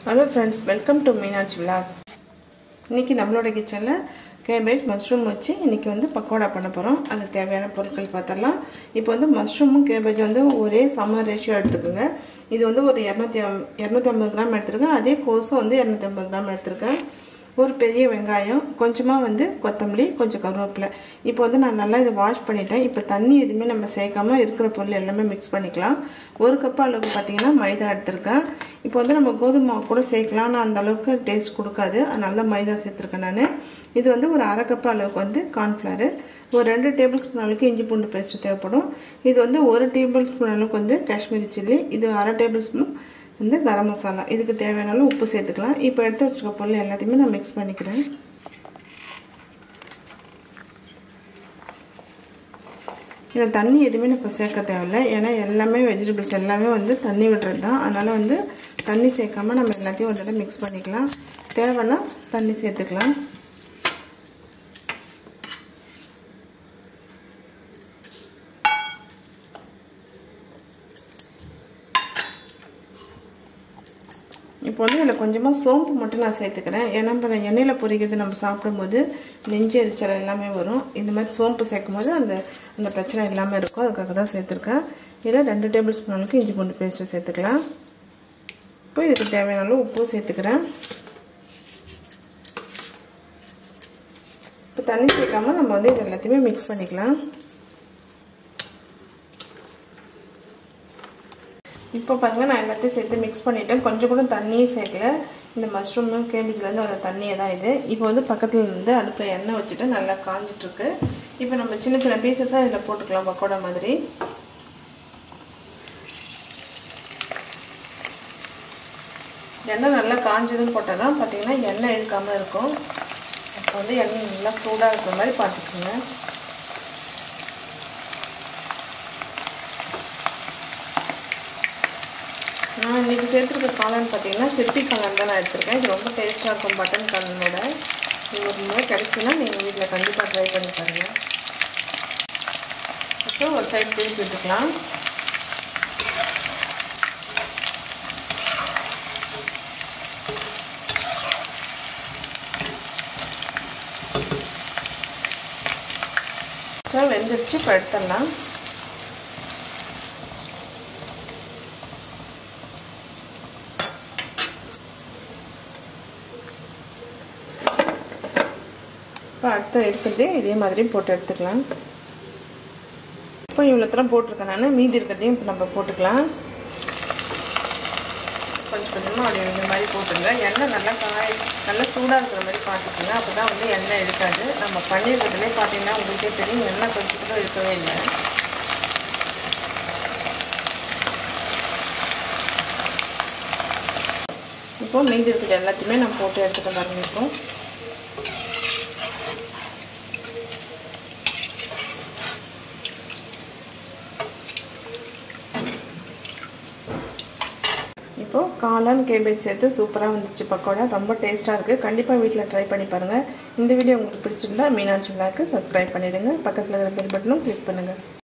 hello friends welcome to Meenakshi vlog இன்றைக்கி நம்மளோட கிச்சனில் கேபேஜ் மஷ்ரூம் வச்சு இன்றைக்கி வந்து பக்கோடா பண்ண போகிறோம் அது தேவையான பொருட்கள் பார்த்துடலாம் இப்போ வந்து மஷ்ரூமும் கேபேஜ் வந்து ஒரே சம ரேஷியோ எடுத்துக்கோங்க இது வந்து ஒரு இரநூத்தி இரநூத்தி ஐம்பது கிராம் எடுத்துருக்கேன் அதே கோஸும் வந்து இரநூத்தி ஐம்பது கிராம் எடுத்துருக்கேன் ஒரு பெரிய வெங்காயம் கொஞ்சமாக வந்து கொத்தமல்லி கொஞ்சம் கருவேப்பிலை இப்போ வந்து நான் நல்லா இதை வாஷ் பண்ணிட்டேன் இப்போ தண்ணி எதுவுமே நம்ம சேர்க்காம இருக்கிற பொருள் எல்லாமே மிக்ஸ் பண்ணிக்கலாம் ஒரு கப் அளவுக்கு பார்த்தீங்கன்னா மைதா எடுத்திருக்கேன் இப்போ வந்து நம்ம கோதுமை மாவு கூட சேர்க்கலாம் ஆனால் அந்த அளவுக்கு டேஸ்ட் கொடுக்காது அதனால தான் மைதா சேர்த்துருக்கேன் நான் இது வந்து ஒரு அரை கப் அளவுக்கு வந்து கார்ன்ஃப்ளவர் ஒரு ரெண்டு டேபிள் ஸ்பூன் அளவுக்கு இஞ்சி பூண்டு பேஸ்ட்டு தேவைப்படும் இது வந்து ஒரு டேபிள் ஸ்பூன் அளவுக்கு வந்து காஷ்மீரி சில்லி இது அரை டேபிள் ஸ்பூன் வந்து கரம் மசாலா இதுக்கு தேவையான உப்பு சேர்த்துக்கலாம் இப்போ எடுத்து வச்சுருக்க பொருள் எல்லாத்தையுமே நான் மிக்ஸ் பண்ணிக்கிறேன் இதில் தண்ணி எதுவுமே இப்போ சேர்க்க தேவையில்லை ஏன்னா எல்லாமே வெஜிடபிள்ஸ் எல்லாமே வந்து தண்ணி விடுறது தான் அதனால் வந்து தண்ணி சேர்க்காம நம்ம எல்லாத்தையும் ஒரு தடவை மிக்ஸ் பண்ணிக்கலாம் தேவைன்னா தண்ணி சேர்த்துக்கலாம் இப்போ வந்து இதில் கொஞ்சமாக சோம்பு மட்டும் நான் சேர்த்துக்கிறேன் ஏன்னா இப்போ நான் எண்ணெயில் பொரிக்கிறது நம்ம சாப்பிடும்போது நெஞ்சு எரிச்சல் எல்லாமே வரும் இந்த மாதிரி சோம்பு சேர்க்கும் போது அந்த அந்த பிரச்சனை இல்லாமல் இருக்கும் அதுக்காக தான் சேர்த்துருக்கேன் இதில் ரெண்டு டேபிள் ஸ்பூன் அளவுக்கு இஞ்சி பூண்டு பேஸ்ட்டு சேர்த்துக்கலாம் இப்போ இதுக்கு தேவையான அளவு உப்பும் சேர்த்துக்கிறேன் இப்போ தண்ணி சேர்க்காம நம்ம வந்து இது எல்லாத்தையுமே மிக்ஸ் பண்ணிக்கலாம் இப்போ பாருங்கள் நான் எல்லாத்தையும் சேர்த்து மிக்ஸ் பண்ணிவிட்டேன் கொஞ்சம் கூட தண்ணியும் சேர்க்கல இந்த மஷ்ரூமு கேபேஜ்லேருந்து வந்த தண்ணியே தான் இது இப்போ வந்து பக்கத்தில் இருந்து அடுப்பில் எண்ணெய் வச்சுட்டு நல்லா காஞ்சிட்ருக்கு இப்போ நம்ம சின்ன சின்ன பீசஸாக இதில் போட்டுக்கலாம் பக்கோடா மாதிரி எண்ணெய் நல்லா காஞ்சதுன்னு போட்டால் தான் பார்த்தீங்கன்னா எண்ணெய் இழுக்காமல் இருக்கும் அப்போ வந்து எண்ணெய் நல்லா சூடாக இருக்கிற மாதிரி பார்த்துக்கோங்க நான் இன்றைக்கி சேர்த்துருக்க காளான் பார்த்தீங்கன்னா சிற்பி காளான் தான் நான் எடுத்திருக்கேன் இது ரொம்ப டேஸ்ட்டாக இருக்கும் பட்டன் காளானோட இது ஒரு முறை கிடச்சுன்னா நீங்கள் வீட்டில் கண்டிப்பாக ட்ரை பண்ணி பாருங்கள் அப்புறம் ஒரு சைடு திருப்பி விட்டுக்கலாம் வெந்துருச்சு இப்போ எடுத்துடலாம் இப்போ அடுத்த இருக்கிறதே இதே மாதிரி போட்டு எடுத்துக்கலாம் இப்போ இவ்வளோ தரம் போட்டிருக்கேன் நான் மீதி இருக்கிறதையும் இப்போ நம்ம போட்டுக்கலாம் கொஞ்சம் கொஞ்சமாக அப்படி இந்த மாதிரி போட்டுருங்க எண்ணெய் நல்லா காய் நல்லா சூடாக இருக்கிற மாதிரி பார்த்துக்கோங்க அப்போ தான் வந்து எண்ணெய் எடுக்காது நம்ம பண்ணியிருக்கிறதுலே பார்த்தீங்கன்னா உங்களுக்கே தெரியும் எண்ணெய் கொஞ்சம் கூட இருக்கவே இல்லை இப்போ மீதி இருக்கிறது எல்லாத்தையுமே நான் போட்டு எடுத்துக்க பாருங்க இப்போ இப்போது காளான் கேபேஜ் சேர்த்து சூப்பராக வந்துச்சு பக்கோடா ரொம்ப டேஸ்ட்டாக இருக்குது கண்டிப்பாக வீட்டில் ட்ரை பண்ணி பாருங்கள் இந்த வீடியோ உங்களுக்கு பிடிச்சிருந்தா மீனாட்சி விழாக்கு சப்ஸ்கிரைப் பண்ணிவிடுங்க பக்கத்தில் இருக்கிற பெல் பட்டனும் கிளிக் பண்ணுங்கள்